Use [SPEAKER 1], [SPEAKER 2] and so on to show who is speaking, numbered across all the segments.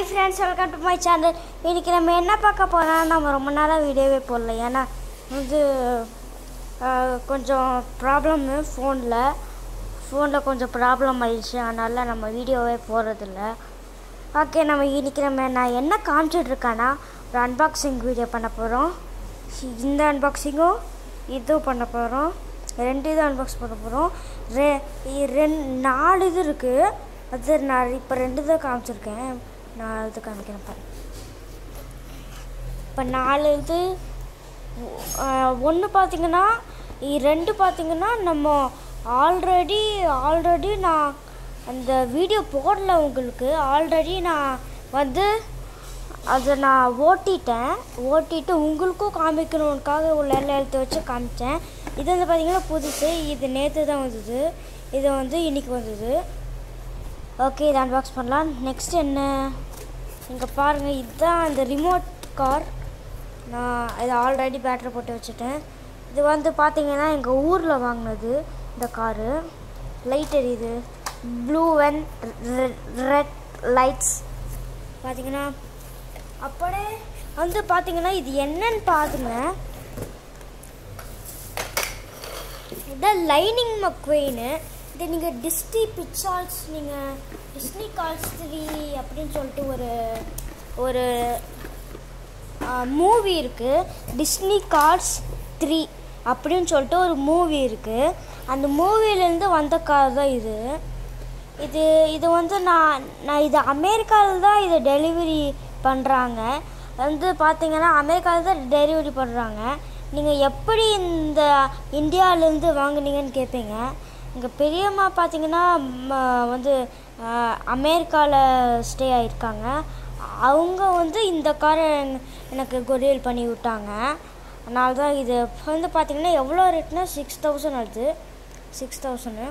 [SPEAKER 1] hi friends welcome to my channel இன்றைக்கி நம்ம என்ன பார்க்க போகிறோம்னா நம்ம ரொம்ப நாளாக வீடியோவே போடல ஏன்னா வந்து ஆஹ், கொஞ்சம் ப்ராப்ளம்மு ஃபோனில் ஃபோனில் கொஞ்சம் ப்ராப்ளம் ஆயிடுச்சு அதனால் நம்ம வீடியோவே போடுறதில்ல ஓகே நம்ம இன்றைக்கி நம்ம நான் என்ன காமிச்சிட்டு இருக்கேன்னா ஒரு அன்பாக்சிங் வீடியோ பண்ண போகிறோம் இந்த அன்பாக்சிங்கும் இதுவும் பண்ண போகிறோம் ரெண்டு இது அன்பாக்ஸ் பண்ண போகிறோம் ரெ இ- ரெண்டு நாலு இது இருக்குது அது நான் இப்போ ரெண்டு தான் காமிச்சிருக்கேன் நாலு இது காமிக்கிறேன் பாருங்க இப்போ நாலு இது ஒன்று பார்த்தீங்கன்னா இ- ரெண்டு பார்த்தீங்கன்னா நம்ம ஆல்ரெடி ஆல்ரெடி நான் அந்த வீடியோ போடல உங்களுக்கு ஆல்ரெடி நான் வந்து அதை நான் ஓட்டிட்டேன் ஓட்டிட்டு உங்களுக்கும் காமிக்கணுக்காக உள்ள எல்லாம் எழுத்து வச்சு காமிச்சேன் இது வந்து பார்த்தீங்கன்னா புதுசு இது நேற்று தான் வந்தது இது வந்து இன்னைக்கு வந்தது ஓகே இதை அன்பாக்ஸ் பண்ணலாம் நெக்ஸ்ட் என்ன இங்கே பாருங்கள் இதுதான் இந்த ரிமோட் கார் நான் இதை ஆல்ரெடி பேட்டரி போட்டு வச்சுட்டேன் இது வந்து பார்த்தீங்கன்னா எங்கள் ஊரில் வாங்கினது இந்த காரு லைட் எரியுது ப்ளூ அண்ட் ரெட் லைட்ஸ் பார்த்தீங்கன்னா அப்படியே வந்து பார்த்தீங்கன்னா இது என்னன்னு பாருங்க இதான் லைனிங் மக்வெயின் இது நீங்கள் டிஸ்னி பிக்சார்ஸ் நீங்கள் டிஸ்னி கால்ஸ் த்ரீ அப்படின்னு சொல்லிட்டு ஒரு ஒரு மூவி இருக்குது டிஸ்னி கார்ஸ் த்ரீ அப்படின்னு சொல்லிட்டு ஒரு மூவி இருக்குது அந்த மூவிலேருந்து வந்த கார் தான் இது இது இது வந்து நான் நான் இது அமெரிக்காவில் தான் இதை டெலிவரி பண்ணுறாங்க வந்து பார்த்தீங்கன்னா அமெரிக்காவில் தான் டெலிவரி பண்ணுறாங்க நீங்கள் எப்படி இந்த இந்தியாவிலேருந்து வாங்குனீங்கன்னு கேட்பீங்க எங்கள் பெரியம்மா பார்த்தீங்கன்னா ம- வந்து அமெரிக்காவில் ஸ்டே ஆகிருக்காங்க அவங்க வந்து இந்த காரை என- எனக்கு கொரியல் பண்ணி விட்டாங்க அதனால தான் இது வந்து பார்த்தீங்கன்னா எவ்வளோ ரேட்னா சிக்ஸ் தௌசண்ட் ஆகுது சிக்ஸ் தௌசண்ட்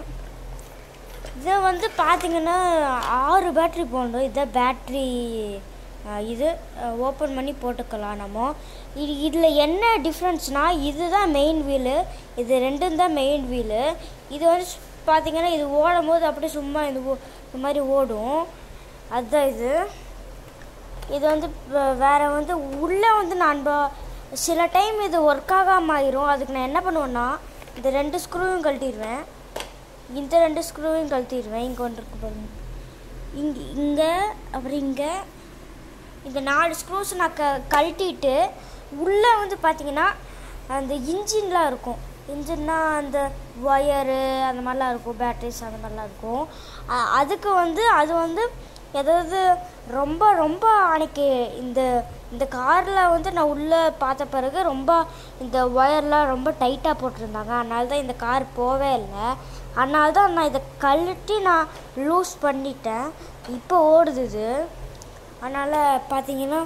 [SPEAKER 1] இது வந்து பார்த்தீங்கன்னா ஆறு பேட்ரி போடணும் இதான் பேட்ரி இது ஓப்பன் பண்ணி போட்டுக்கலாம் நம்ம இது இதில் என்ன டிஃப்ரென்ஸ்னால் இதுதான் மெயின் வீலு இது ரெண்டும் தான் மெயின் வீலு இது வந்து ஸ்- பார்த்தீங்கன்னா இது ஓடும் போது அப்படியே சும்மா இது ஓ- இந்த மாதிரி ஓடும் அதுதான் இது இது வந்து வே- வேற வந்து உள்ளே வந்து நான் ப- சில டைம் இது ஒர்க் ஆகாமல் ஆயிரும் அதுக்கு நான் என்ன பண்ணுவேன்னா இந்த ரெண்டு ஸ்க்ரூவும் கழட்டிடுவேன் இந்த ரெண்டு ஸ்க்ரூவையும் கழட்டிடுவேன் இங்கே ஒன்று இருக்கு பாருங்க இங்கே இங்கே அப்புறம் இங்கே இந்த நாலு ஸ்க்ரூஸ் நான் க கழட்டிட்டு உள்ளே வந்து பார்த்தீங்கன்னா அந்த இன்ஜின்லாம் இருக்கும் இன்ஜின்னா அந்த ஒயரு அந்த மாதிரிலாம் இருக்கும் பேட்ரிஸ் அந்த மாதிரிலாம் இருக்கும் அ- அதுக்கு வந்து அது வந்து ஏதாவது ரொம்ப ரொம்ப அன்னைக்கு இந்த இந்த காரில் வந்து நான் உள்ளே பார்த்த பிறகு ரொம்ப இந்த ஒயர்லாம் ரொம்ப டைட்டாக போட்டிருந்தாங்க அதனால தான் இந்த கார் போவே இல்லை அதனால தான் நான் இதை கழட்டி நான் லூஸ் பண்ணிட்டேன் இப்போ ஓடுது இது அதனால் பார்த்தீங்கன்னா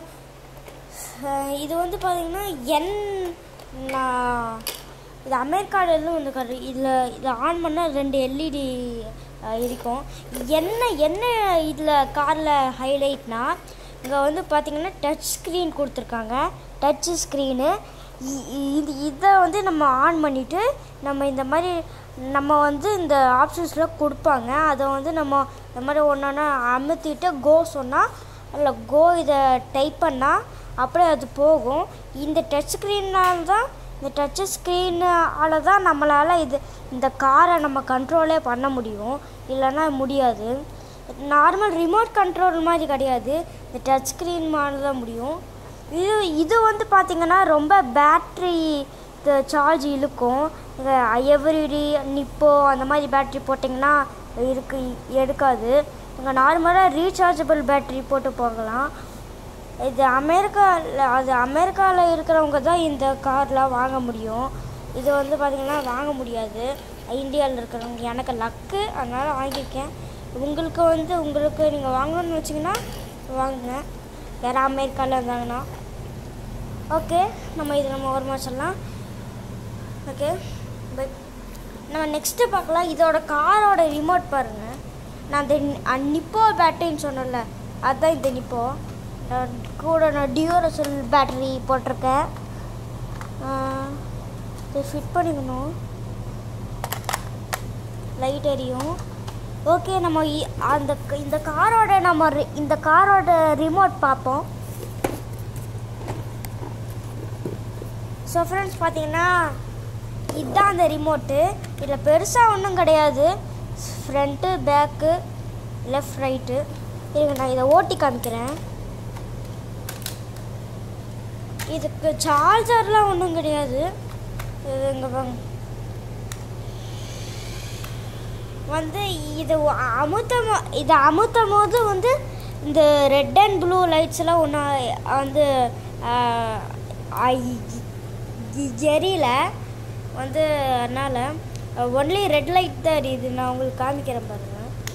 [SPEAKER 1] அஹ் இது வந்து பார்த்தீங்கன்னா என் நான் இது அமெரிக்காவிலேருந்து வந்து காரு இதில் இதை ஆன் பண்ணால் ரெண்டு எல்இடி இருக்கும் என்ன என்ன இதில் காரில் ஹைலைட்னா இங்கே வந்து பார்த்தீங்கன்னா டச் ஸ்க்ரீன் கொடுத்துருக்காங்க டச் ஸ்க்ரீனு இது இதை வந்து நம்ம ஆன் பண்ணிவிட்டு நம்ம இந்த மாதிரி நம்ம வந்து இந்த ஆப்ஷன்ஸில் கொடுப்பாங்க அதை வந்து நம்ம இந்த மாதிரி ஒன்று ஒன்றா அமுத்திட்டு கோ சொன்னால் அதில் கோ இதை டைப் பண்ணால் அப்படியே அது போகும் இந்த டச் ஸ்க்ரீனால் தான் இந்த டச் ஸ்க்ரீனால தான் நம்மளால் இது இந்த காரை நம்ம கண்ட்ரோலே பண்ண முடியும் இல்லைன்னா முடியாது நார்மல் ரிமோட் கண்ட்ரோல் மாதிரி கிடையாது இந்த டச் ஸ்க்ரீன் மாதிரி தான் முடியும் இது இது வந்து பார்த்திங்கன்னா ரொம்ப பேட்ரி சார்ஜ் இழுக்கும் எவ்ரிடி நிப்போ அந்த மாதிரி பேட்ரி போட்டிங்கன்னா இருக்கு எடுக்காது இங்கே நார்மலாக ரீசார்ஜபிள் பேட்ரி போட்டு போகலாம் இது அமெரிக்காவில் அது அமெரிக்காவில் இருக்கிறவங்க தான் இந்த கார்லாம் வாங்க முடியும் இது வந்து பார்த்திங்கன்னா வாங்க முடியாது இந்தியாவில் இருக்கிறவங்க எனக்கு லக்கு அதனால் வாங்கியிருக்கேன் உங்களுக்கு வந்து உங்களுக்கு நீங்கள் வாங்கணும்னு வச்சிங்கன்னா வாங்குங்க யாராவது அமெரிக்காவில் இருந்தாங்கன்னா ஓகே நம்ம இது நம்ம ஒரு சொல்லலாம் ஓகே பை நம்ம நெக்ஸ்ட்டு பார்க்கலாம் இதோட காரோட ரிமோட் பாருங்கள் நான் அந்த நி- நிப்போ பேட்டரின்னு சொன்னேன்ல அதுதான் இந்த நிப்போ நான் கூட நான் டியூரசல் பேட்டரி போட்டிருக்கேன் ஆஹ், இதை ஃபிட் பண்ணிக்கணும் லைட் எரியும் ஓகே நம்ம இ- அந்த க- இந்த காரோட நம்ம ரி- இந்த காரோட ரிமோட் பார்ப்போம் ஸோ ஃப்ரெண்ட்ஸ் பார்த்தீங்கன்னா இதுதான் அந்த ரிமோட்டு இதில் பெருசாக ஒன்றும் கிடையாது ஃப்ரண்ட்டு பேக்கு லெஃப்ட் ரைட்டு இருங்க நான் இதை ஓட்டி காமிக்கிறேன் இதுக்கு சார்ஜர்லாம் ஒன்றும் கிடையாது இது இங்கே பாருங்க வந்து இது அமுத்தம் இது அமுத்தும் போது வந்து இந்த ரெட் அண்ட் ப்ளூ லைட்ஸ் எல்லாம் ஒன்றா வந்து ஆஹ், ஐ- இ- எரியல வந்து அதனால் ஒன்லி ரெட் லைட் தான் எரியுது நான் உங்களுக்கு காமிக்கிறேன் பாருங்க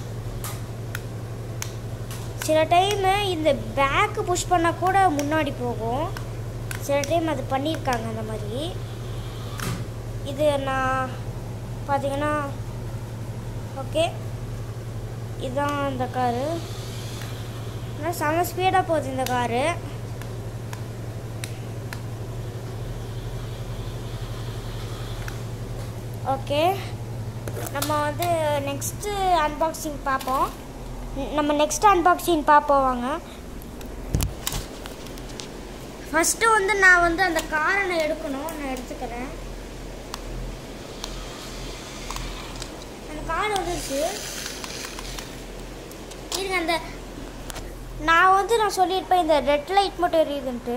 [SPEAKER 1] சில டைமு இந்த பேக்கு புஷ் பண்ணால் கூட முன்னாடி போகும் சில டைம் அது பண்ணியிருக்காங்க அந்த மாதிரி இது நான் பார்த்தீங்கன்னா ஓகே இதுதான் இந்த காரு ஆனால் செம ஸ்பீடாக போகுது இந்த காரு ஓகே நம்ம வந்து நெக்ஸ்ட்டு அன்பாக்சிங் பார்ப்போம் ந- நம்ம நெக்ஸ்ட் அன்பாக்சிங் பார்ப்போம் வாங்க ஃபஸ்ட்டு வந்து நான் வந்து அந்த காரை நான் எடுக்கணும் நான் எடுத்துக்கிறேன் அந்த கார் வந்துருச்சு இருங்க அந்த நான் வந்து நான் சொல்லியிருப்பேன் இந்த ரெட் லைட் மட்டும் எரியுதுன்ட்டு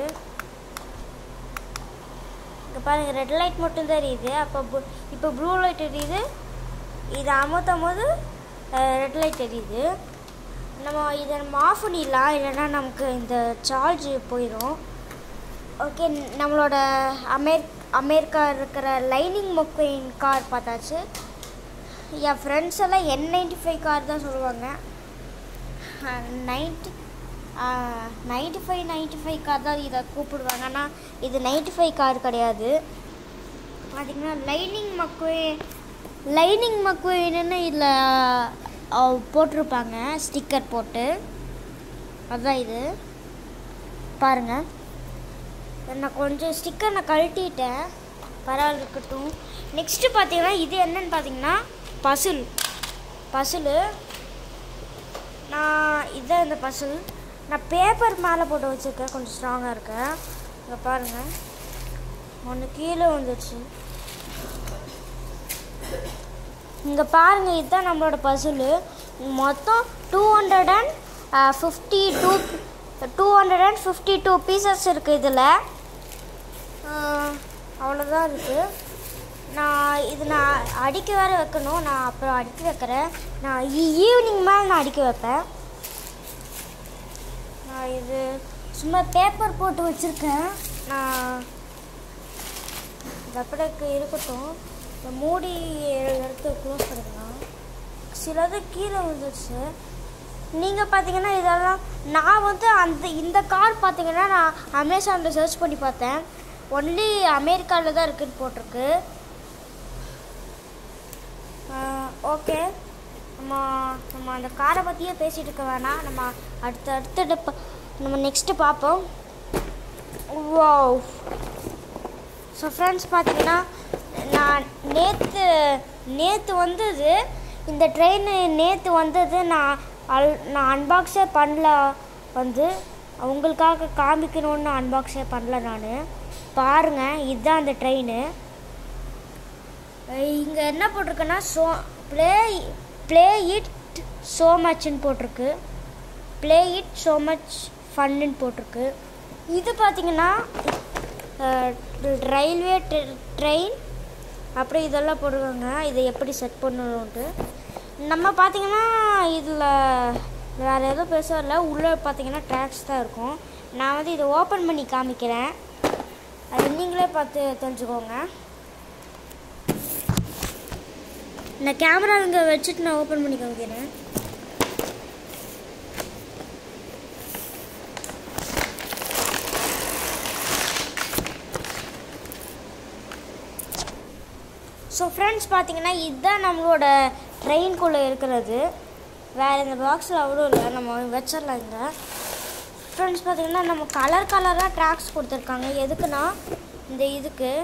[SPEAKER 1] இங்கே பாருங்கள் ரெட் லைட் மட்டும் தான் எரியுது அப்போ bu- இப்போ ப்ளூ லைட் எரியுது இதை அமுத்தும் போது ரெட் லைட் எரியுது நம்ம இதை நம்ம ஆஃப் பண்ணிடலாம் இல்லைன்னா நமக்கு இந்த சார்ஜ் போயிடும் ஓகே நம்மளோட அமெரிக் அமெரிக்கா இருக்கிற லைனிங் மொக்கைன் கார் பார்த்தாச்சு என் ஃப்ரெண்ட்ஸ் எல்லாம் என் நைன்டி ஃபைவ் கார் தான் சொல்லுவாங்க ninety ninety five ninety five car தான் இதை கூப்பிடுவாங்க ஆனால் இது நைன்டி ஃபைவ் கார் கிடையாது பார்த்தீங்கன்னா லைனிங் மக்வே லைனிங் மக்வேன்னு இதில் போட்டிருப்பாங்க ஸ்டிக்கர் போட்டு அதுதான் இது பாருங்கள் நான் கொஞ்சம் ஸ்டிக்கர் நான் கழட்டிட்டேன் பரவாயில்ல இருக்கட்டும் நெக்ஸ்ட்டு பார்த்தீங்கன்னா இது என்னன்னு பார்த்தீங்கன்னா பசில் பசிலு நான் இதான் இந்த பசில் நான் பேப்பர் மேலே போட்டு வச்சுருக்கேன் கொஞ்சம் ஸ்ட்ராங்காக இருக்கேன் இங்கே பாருங்கள் ஒன்று கீழே வந்துடுச்சு இங்கே பாருங்கள் இதுதான் நம்மளோட பசிலு மொத்தம் two hundred and fifty two two hundred and fifty two pieces இருக்குது இதில் அவ்வளோதான் இருக்குது நான் இது நான் அடிக்க வேற வைக்கணும் நான் அப்புறம் அடிக்க வைக்கிறேன் நான் ஈவினிங் மேலே நான் அடிக்க வைப்பேன் நான் இது சும்மா பேப்பர் போட்டு வச்சுருக்கேன் நான் இது அப்படியே இருக்கட்டும் இந்த மூடி எடுத்து க்ளோஸ் பண்ணிக்கலாம் சிலது கீழே வந்துடுச்சு நீங்கள் பார்த்தீங்கன்னா இதெல்லாம் நான் வந்து அந்த இந்த கார் பார்த்தீங்கன்னா நான் அமேசானில் சர்ச் பண்ணி பார்த்தேன் ஒன்லி அமெரிக்காவில் தான் இருக்குன்னு போட்டிருக்கு ஓகே நம்ம நம்ம அந்த காரை பற்றியே பேசிகிட்டு இருக்க வேணாம் நம்ம அடுத்த அடுத்த ப- நம்ம நெக்ஸ்ட்டு பார்ப்போம் வாவ் ஸோ ஃப்ரெண்ட்ஸ் பார்த்தீங்கன்னா நான் நேற்று நேற்று வந்தது இந்த ட்ரெயின் நேற்று வந்தது நான் அல் நான் அன்பாக்ஸே பண்ணல வந்து உங்களுக்காக காமிக்கணும்னு அன்பாக்ஸே பண்ணல நான் பாருங்கள் இதுதான் அந்த ட்ரெயின் இங்கே என்ன போட்டிருக்குன்னா so play play it so மச்னு போட்டிருக்கு ப்ளே இட் ஸோ மச் ஃபன்னு போட்டிருக்கு இது பார்த்தீங்கன்னா ரயில்வே ட்ரெயின் அப்புறம் இதெல்லாம் போடுவாங்க இதை எப்படி செட் பண்ணணுன்ட்டு நம்ம பார்த்தீங்கன்னா இதில் வேறு எதுவும் பெருசாக இல்லை உள்ளே பார்த்தீங்கன்னா ட்ராக்ஸ் தான் இருக்கும் நான் வந்து இதை ஓப்பன் பண்ணி காமிக்கிறேன் அது நீங்களே பார்த்து தெரிஞ்சுக்கோங்க நான் கேமரா இங்கே வச்சுட்டு நான் ஓப்பன் பண்ணி காமிக்கிறேன் ஸோ ஃப்ரெண்ட்ஸ் பார்த்தீங்கன்னா இதுதான் நம்மளோட ட்ரெயின்குள்ளே இருக்கிறது வேறு இந்த பாக்ஸில் அவ்வளோ இல்லை நம்ம வச்சிடலாம் இங்கே ஃப்ரெண்ட்ஸ் பார்த்தீங்கன்னா நம்ம கலர் கலராக ட்ராக்ஸ் கொடுத்துருக்காங்க எதுக்குன்னா இந்த இதுக்கு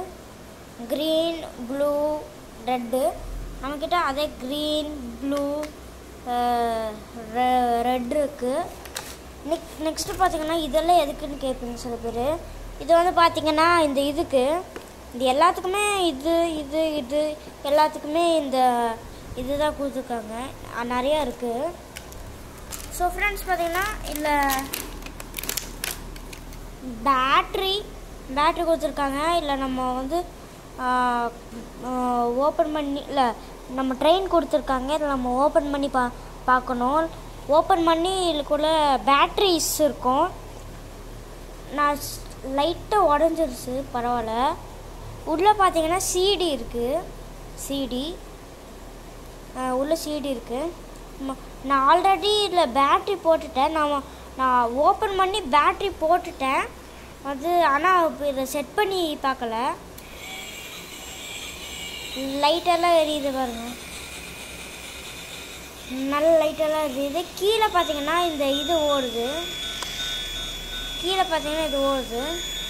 [SPEAKER 1] க்ரீன் ப்ளூ ரெட்டு நம்மக்கிட்ட அதே க்ரீன் ப்ளூ ரெட் இருக்குது நெக் நெக்ஸ்ட்டு பார்த்தீங்கன்னா இதெல்லாம் எதுக்குன்னு கேட்பீங்க சில பேர் இது வந்து பார்த்தீங்கன்னா இந்த இதுக்கு இது எல்லாத்துக்குமே இது இது இது எல்லாத்துக்குமே இந்த இதுதான் கொடுத்துருக்காங்க அஹ் நிறையா இருக்குது ஸோ ஃப்ரெண்ட்ஸ் பார்த்தீங்கன்னா இல்லை பேட்ரி பேட்ரி கொடுத்துருக்காங்க இல்லை நம்ம வந்து ஓப்பன் பண்ணி இல்லை நம்ம ட்ரெயின் கொடுத்துருக்காங்க இதில் நம்ம ஓப்பன் பண்ணி பா பார்க்கணும் ஓப்பன் பண்ணி இதுக்குள்ள பேட்ரிஸ் இருக்கும் நான் லைட்டாக உடஞ்சிருச்சு பரவாயில்ல உள்ளே பார்த்தீங்கன்னா சிடி இருக்குது சிடி உள்ளே சிடி இருக்குது நான் ஆல்ரெடி இதில் பேட்ரி போட்டுட்டேன் நான் நான் ஓப்பன் பண்ணி பேட்ரி போட்டுட்டேன் அது ஆனால் இப்போ இதை செட் பண்ணி பார்க்கல லைட்டெல்லாம் எரியுது பாருங்க நல்ல லைட்டெல்லாம் எரியுது கீழே பார்த்தீங்கன்னா இந்த இது ஓடுது கீழே பார்த்தீங்கன்னா இது ஓடுது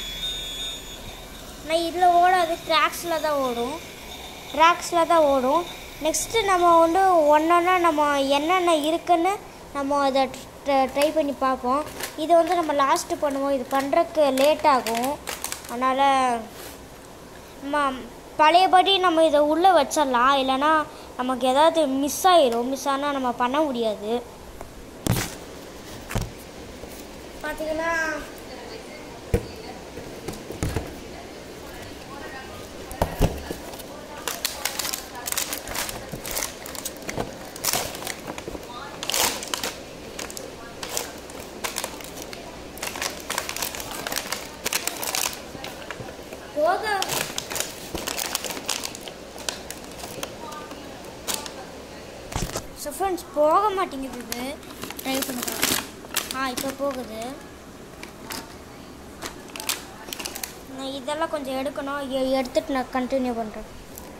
[SPEAKER 1] ஆனால் இதில் ஓடாது ட்ராக்ஸில் தான் ஓடும் ட்ராக்ஸில் தான் ஓடும் நெக்ஸ்ட்டு நம்ம வந்து ஒன்றா நம்ம என்னென்ன இருக்குன்னு நம்ம அதை ட்ரை பண்ணி பார்ப்போம் இது வந்து நம்ம லாஸ்ட்டு பண்ணுவோம் இது பண்ணுறதுக்கு லேட் ஆகும் அதனால் நம்ம பழையபடி நம்ம இதை உள்ளே வச்சிடலாம் இல்லைன்னா நமக்கு ஏதாவது மிஸ் ஆயிரும் மிஸ் ஆனால் நம்ம பண்ண முடியாது பார்த்தீங்கன்னா போக ஸோ ஃப்ரெண்ட்ஸ் போக மாட்டேங்குது இது ட்ரை பண்ணுறோம் ஆ இப்போ போகுது நான் இதெல்லாம் கொஞ்சம் எடுக்கணும் எ- எடுத்துட்டு நான் கண்டினியூ பண்ணுறேன்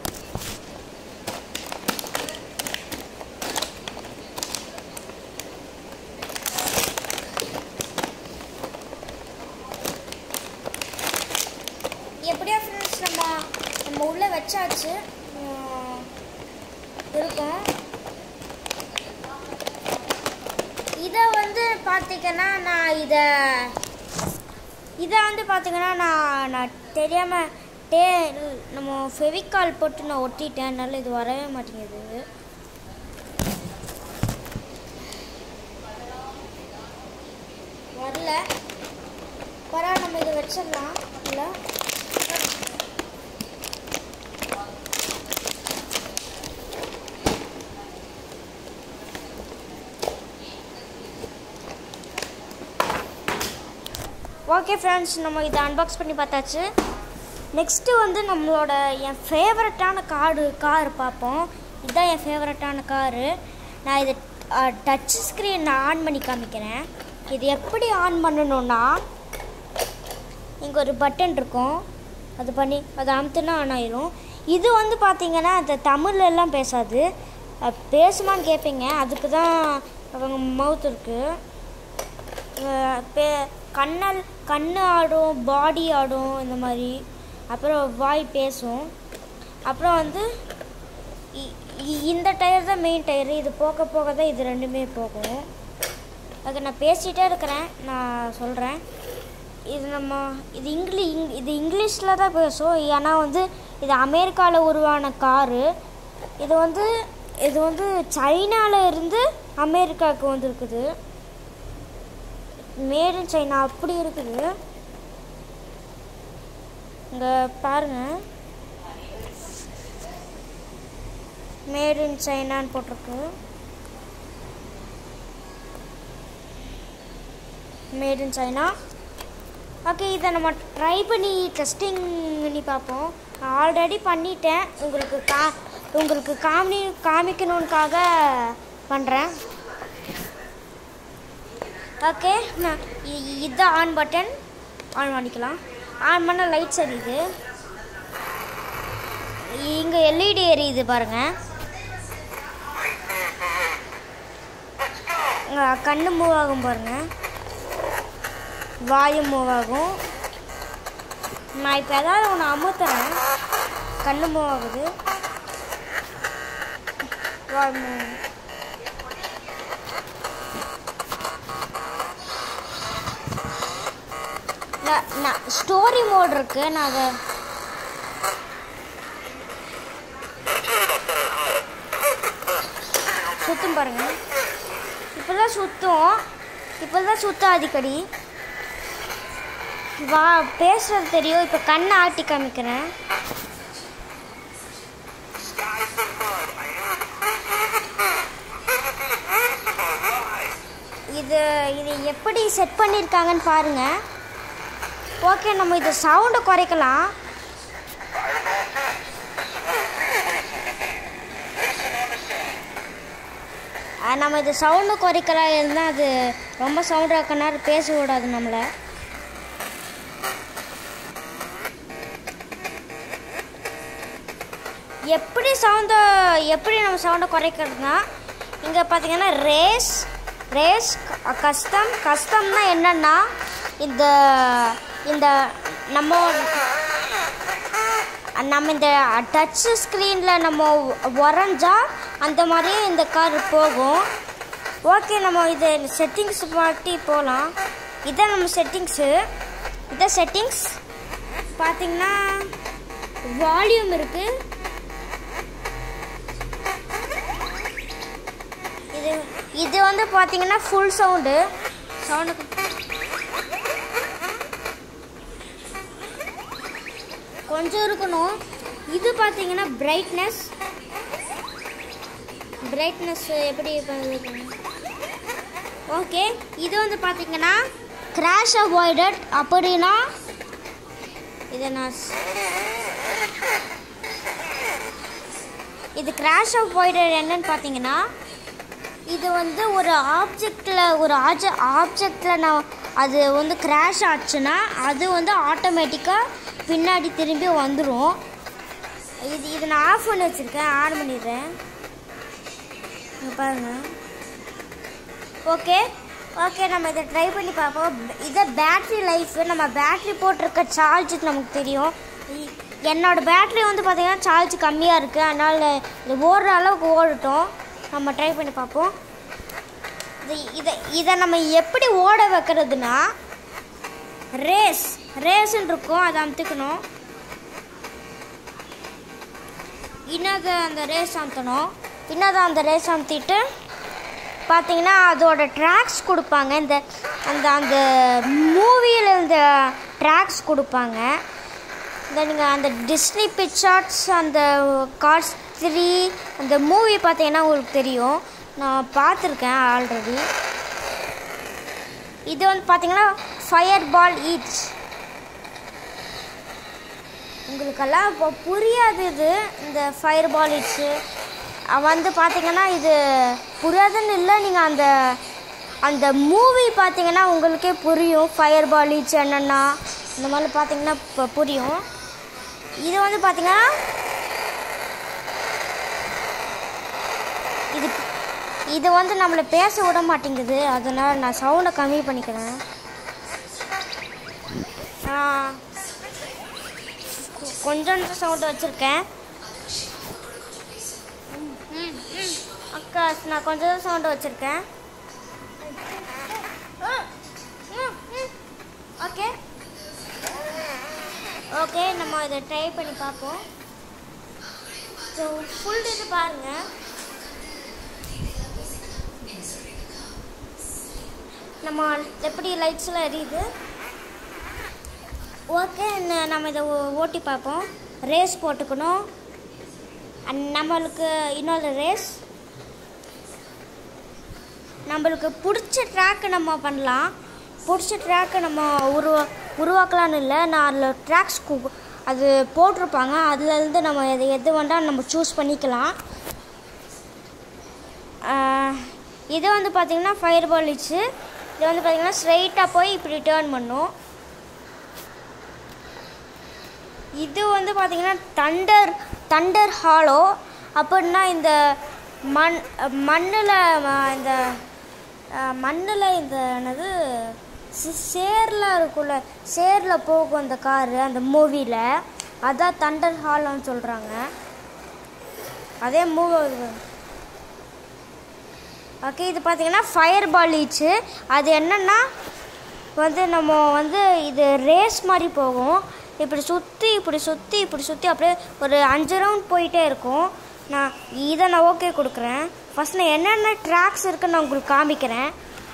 [SPEAKER 1] எப்படியோ ஃப்ரெண்ட்ஸ் நம்ம நம்ம உள்ளே வச்சாச்சு உம், இருக்கும் இதை வந்து பார்த்தீங்கன்னா நான் இதை இதை வந்து பார்த்தீங்கன்னா நான் நான் தெரியாமல் டே நம்ம ஃபெவிகால் போட்டு நான் ஒட்டிட்டேன் அதனால இது வரவே மாட்டேங்குது வரல பரவாயில்ல நம்ம இதை வச்சிடலாம் இல்லை ஓகே ஃப்ரெண்ட்ஸ் நம்ம இதை அன்பாக்ஸ் பண்ணி பார்த்தாச்சு நெக்ஸ்ட்டு வந்து நம்மளோட என் ஃபேவரட்டான காரு கார் பார்ப்போம் இதுதான் என் ஃபேவரட்டான காரு நான் இதை டச் ஸ்க்ரீன் நான் ஆன் பண்ணி காமிக்கிறேன் இது எப்படி ஆன் பண்ணணும்னா இங்கே ஒரு பட்டன் இருக்கும் அது பண்ணி அதை அமுத்துனா ஆன் ஆயிரும் இது வந்து பார்த்தீங்கன்னா அந்த தமிழ்ல எல்லாம் பேசாது அஹ் பேசுமான்னு கேட்பீங்க அதுக்கு தான் அவங்க மவுத் இருக்குது அஹ் பே- கண்ணல் கண்ணு ஆடும் பாடி ஆடும் இந்த மாதிரி அப்புறம் வாய் பேசும் அப்புறம் வந்து இ- இ- இந்த டயர் தான் மெயின் டயரு இது போக போக தான் இது ரெண்டுமே போகும் அதுக்கு நான் பேசிகிட்டே இருக்கிறேன் நான் சொல்கிறேன் இது நம்ம இது இங்கிலீ இங் இது இங்கிலீஷில் தான் பேசும் ஏன்னா வந்து இது அமெரிக்காவில் உருவான காரு இது வந்து இது வந்து சைனால இருந்து அமெரிக்காவுக்கு வந்திருக்குது மேட் இன் சைனா அப்படி இருக்குது இங்கே பாருங்க மேட் இன் சைனான்னு போட்டிருக்கு மேட் இன் சைனா ஓகே இதை நம்ம ட்ரை பண்ணி டெஸ்டிங் பண்ணி பார்ப்போம் நான் ஆல்ரெடி பண்ணிட்டேன் உங்களுக்கு கா உங்களுக்கு காமி காமிக்கணுன்னுக்காக பண்ணுறேன் ஓகே நான் இ- இதுதான் ஆன் பட்டன் ஆன் பண்ணிக்கலாம் ஆன் பண்ண லைட்ஸ் எரியுது இங்கே எல்இடி எரியுது பாருங்கள் இங்க கண்ணு மூவ் ஆகும் பாருங்கள் வாயு மூவ் ஆகும் நான் இப்போ ஏதாவது ஒன்று அமுத்துறேன் கண்ணு மூவ் ஆகுது வாய் மூவ் நான் நான் ஸ்டோரி மோட் இருக்கு நான் அதை சுத்தும் பாருங்க இப்போதான் சுத்தும் இப்போதான் சுத்தம் அடிக்கடி வா பேசுறது தெரியும் இப்போ கண்ணை ஆட்டி காமிக்கிறேன் இது இது எப்படி செட் பண்ணியிருக்காங்கன்னு பாருங்க ஓகே நம்ம இது சவுண்டை குறைக்கலாம் அஹ் நம்ம இது சவுண்டு குறைக்கலாம் இருந்தால் அது ரொம்ப சவுண்ட் இருக்கனால பேச விடாது நம்மளை எப்படி சவுண்டை எப்படி நம்ம சவுண்டை குறைக்கிறதுனா இங்கே பார்த்தீங்கன்னா ரேஸ் ரேஸ் கஸ்டம் கஸ்டம்னா என்னன்னா இந்த இந்த நம்ம நம்ம இந்த டச் ஸ்க்ரீனில் நம்ம வரைஞ்சா அந்த மாதிரியே இந்த கார் போகும் ஓகே நம்ம இது செட்டிங்ஸ் பாட்டி போகலாம் இதான் நம்ம செட்டிங்ஸு இதான் செட்டிங்ஸ் பார்த்தீங்கன்னா வால்யூம் இருக்குது இது இது வந்து பார்த்தீங்கன்னா ஃபுல் சவுண்டு சவுண்டுக்கு கொஞ்சம் இருக்கணும் இது பார்த்தீங்கன்னா பிரைட்னஸ் பிரைட்னஸ் எப்படி ஓகே இது வந்து பார்த்தீங்கன்னா கிராஷ் அவாய்டட் அப்படின்னா இதை நான் ஸ்- இது கிராஷ் அவாய்டட் என்னன்னு பார்த்தீங்கன்னா இது வந்து ஒரு ஆப்ஜெக்டில் ஒரு ஆஜ ஆப்ஜெக்டில் நான் அது வந்து கிராஷ் ஆச்சுன்னா அது வந்து ஆட்டோமேட்டிக்காக பின்னாடி திரும்பி வந்துடும் இது இது நான் ஆஃப் பண்ணி வச்சுருக்கேன் ஆன் பண்ணிடுறேன் இங்க பாருங்க ஓகே ஓகே நம்ம இதை ட்ரை பண்ணி பார்ப்போம் இதை பேட்ரி லைஃப் நம்ம பேட்ரி போட்டிருக்க சார்ஜ் நமக்கு தெரியும் இ- என்னோட பேட்ரி வந்து பார்த்தீங்கன்னா சார்ஜ் கம்மியாக இருக்குது அதனால் இது ஓடுற அளவுக்கு ஓடட்டும் நம்ம ட்ரை பண்ணி பார்ப்போம் இது இதை இதை நம்ம எப்படி ஓட வைக்கிறதுனா ரேஸ் ரேஸ்ன்னு இருக்கும் அதை அமுத்திக்கணும் இன்னது அந்த ரேஸ் அமுத்தணும் இன்னதை அந்த ரேஸ் அமுத்திட்டு பார்த்தீங்கன்னா அதோட ட்ராக்ஸ் கொடுப்பாங்க இந்த அந்த அந்த மூவியில் இந்த ட்ராக்ஸ் கொடுப்பாங்க இந்த நீங்கள் அந்த டிஸ்னி பிக்சார்ட்ஸ் அந்த கார்ஸ் த்ரீ அந்த மூவி பார்த்தீங்கன்னா உங்களுக்கு தெரியும் நான் பார்த்துருக்கேன் ஆல்ரெடி இது வந்து பார்த்தீங்கன்னா ஃபயர் பால் ஈட்ஸ் உங்களுக்கெல்லாம் இப்போ புரியாது இது இந்த ஃபயர் பால் ஈட்ஸு வந்து பார்த்தீங்கன்னா இது புரியாதுன்னு இல்லை நீங்கள் அந்த அந்த மூவி பார்த்தீங்கன்னா உங்களுக்கே புரியும் ஃபயர் பால் ஈட்ஸ் என்னென்னா இந்த மாதிரி பார்த்தீங்கன்னா இப்போ புரியும் இது வந்து பார்த்தீங்கன்னா இது இது வந்து நம்மளை பேச விட மாட்டேங்குது அதனால் நான் சவுண்டை கம்மி பண்ணிக்கிறேன் நான் கொ- கொஞ்சம் சவுண்டு வச்சுருக்கேன் அக்கா நான் கொஞ்சம் சவுண்டு வச்சுருக்கேன் ஓகே ஓகே நம்ம இதை ட்ரை பண்ணி பார்ப்போம் ஸோ ஃபுல் இது பாருங்கள் நம்ம எப்படி லைட்ஸ்லாம் எரியுது ஓகே நம்ம இதை ஓ- ஓட்டி பார்ப்போம் ரேஸ் போட்டுக்கணும் அண்ட் நம்மளுக்கு இன்னொரு ரேஸ் நம்மளுக்கு பிடிச்ச ட்ராக்கு நம்ம பண்ணலாம் பிடிச்ச ட்ராக்கை நம்ம உருவா உருவாக்கலான்னு இல்லை நான் அதில் ட்ராக்ஸ் அது போட்டிருப்பாங்க அதுலேருந்து நம்ம எது எது வேண்டாம் நம்ம சூஸ் பண்ணிக்கலாம் ஆஹ், இது வந்து பார்த்திங்கன்னா ஃபயர் பாலிச்சு இது வந்து பார்த்திங்கன்னா ஸ்ட்ரைட்டாக போய் இப்படி டேர்ன் பண்ணும் இது வந்து பார்த்திங்கன்னா தண்டர் தண்டர் ஹாலோ அப்படின்னா இந்த மண் மண்ணில் இந்த மண்ணில் இந்த என்னது சி- சேர்ல இருக்குல்ல சேரில் போகும் அந்த காரு அந்த மூவியில் அதான் தண்டர் ஹாலோன்னு சொல்கிறாங்க அதே மூவி ஓகே இது பார்த்தீங்கன்னா ஃபயர் பால் ஈச்சு அது என்னென்னா வந்து நம்ம வந்து இது ரேஸ் மாதிரி போகும் இப்படி சுற்றி இப்படி சுற்றி இப்படி சுற்றி அப்படியே ஒரு அஞ்சு ரவுண்ட் போயிட்டே இருக்கும் நான் இதை நான் ஓகே கொடுக்குறேன் ஃபஸ்ட் நான் என்னென்ன ட்ராக்ஸ் இருக்குன்னு நான் உங்களுக்கு காமிக்கிறேன்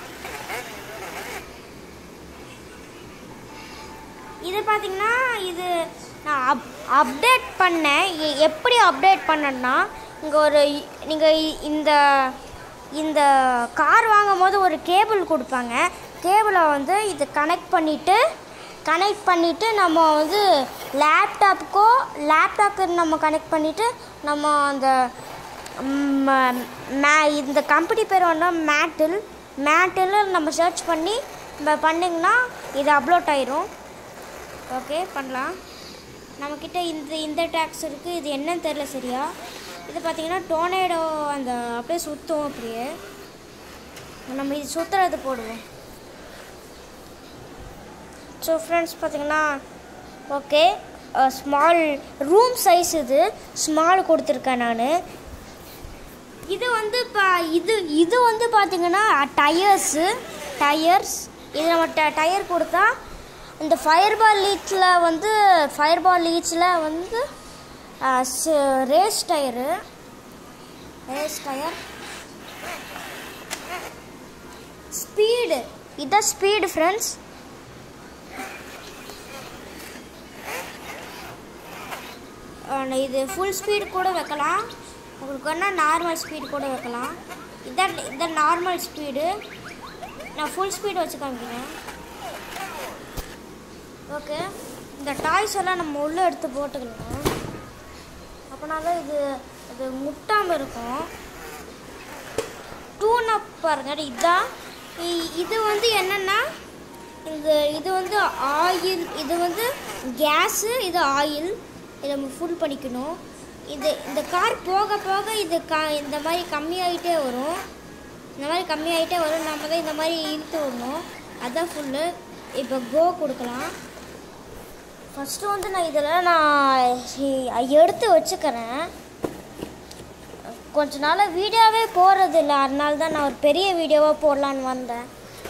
[SPEAKER 1] இது பார்த்தீங்கன்னா இது நான் அப் அப்டேட் பண்ணேன் எ- எப்படி அப்டேட் பண்ணேன்னா இங்கே ஒரு நீங்கள் இந்த இந்த கார் வாங்கும் போது ஒரு கேபிள் கொடுப்பாங்க கேபிளை வந்து இது கனெக்ட் பண்ணிவிட்டு கனெக்ட் பண்ணிவிட்டு நம்ம வந்து லேப்டாப்புக்கோ லேப்டாப்புக்கு நம்ம கனெக்ட் பண்ணிவிட்டு நம்ம அந்த ம், மே இந்த கம்பெனி பேர் வந்து மேட்டில் மேட்டில் நம்ம சர்ச் பண்ணி நம்ம பண்ணிங்கன்னா இது அப்லோட் ஆயிரும் ஓகே பண்ணலாம் நம்மக்கிட்ட இந்த இந்த டேக்ஸ் இருக்குது இது என்னன்னு தெரில சரியா இது பார்த்தீங்கன்னா டோனேடோ அந்த அப்படியே சுற்றும் அப்படியே நம்ம இது சுற்றுறது போடுவோம் ஸோ ஃப்ரெண்ட்ஸ் பார்த்தீங்கன்னா ஓகே ஸ்மால் ரூம் சைஸ் இது ஸ்மால் கொடுத்துருக்கேன் நான் இது வந்து இப்போ இது இது வந்து பார்த்தீங்கன்னா டயர்ஸு டயர்ஸ் இது நம்ம ட டயர் கொடுத்தா இந்த ஃபயர் பால் லீச்சில் வந்து ஃபயர் பால் லீச்சில் வந்து race tyre race tyre speed இதான் ஸ்பீடு ஃப்ரெண்ட்ஸ் இது ஃபுல் ஸ்பீடு கூட வைக்கலாம் உங்களுக்கு வேணால் நார்மல் ஸ்பீடு கூட வைக்கலாம் இதான் இதான் நார்மல் ஸ்பீடு நான் ஃபுல் ஸ்பீடு வச்சு காமிக்கிறேன் ஓகே இந்த டாய்ஸ் எல்லாம் நம்ம உள்ளே எடுத்து போட்டுக்கலாம் அப்போனா தான் இது இது முட்டாமல் இருக்கும் டூன் அப் பாருங்க இதுதான் இ- இது வந்து என்னென்னா இந்த இது வந்து ஆயில் இது வந்து கேஸு இது ஆயில் இதை நம்ம ஃபுல் பண்ணிக்கணும் இது இந்த கார் போக போக இது க இந்த மாதிரி கம்மியாயிட்டே வரும் இந்த மாதிரி கம்மியாயிட்டே வரும் நம்ம தான் இந்த மாதிரி இழுத்து விடணும் அதான் ஃபுல்லு இப்போ கோ கொடுக்கலாம் ஃபஸ்ட்டு வந்து நான் இதில் நான் இ- எடுத்து வச்சுக்கிறேன் கொஞ்ச நாளாக வீடியோவே போடுறது இல்லை அதனால தான் நான் ஒரு பெரிய வீடியோவாக போடலான்னு வந்தேன்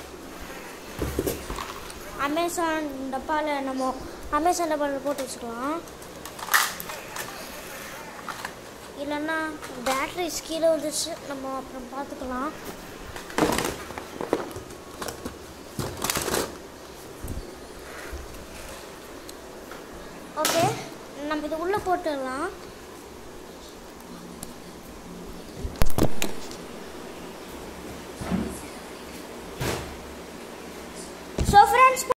[SPEAKER 1] அமேசான் டப்பாவில் நம்ம அமேசான் டப்பாவில் போட்டு வச்சுக்கலாம் இல்லைன்னா பேட்ரிஸ் கீழே வந்துச்சு நம்ம அப்புறம் பார்த்துக்கலாம் ஓகே நம்ம இது உள்ளே போட்டுடலாம் ஸோ ஃப்ரெண்ட்ஸ்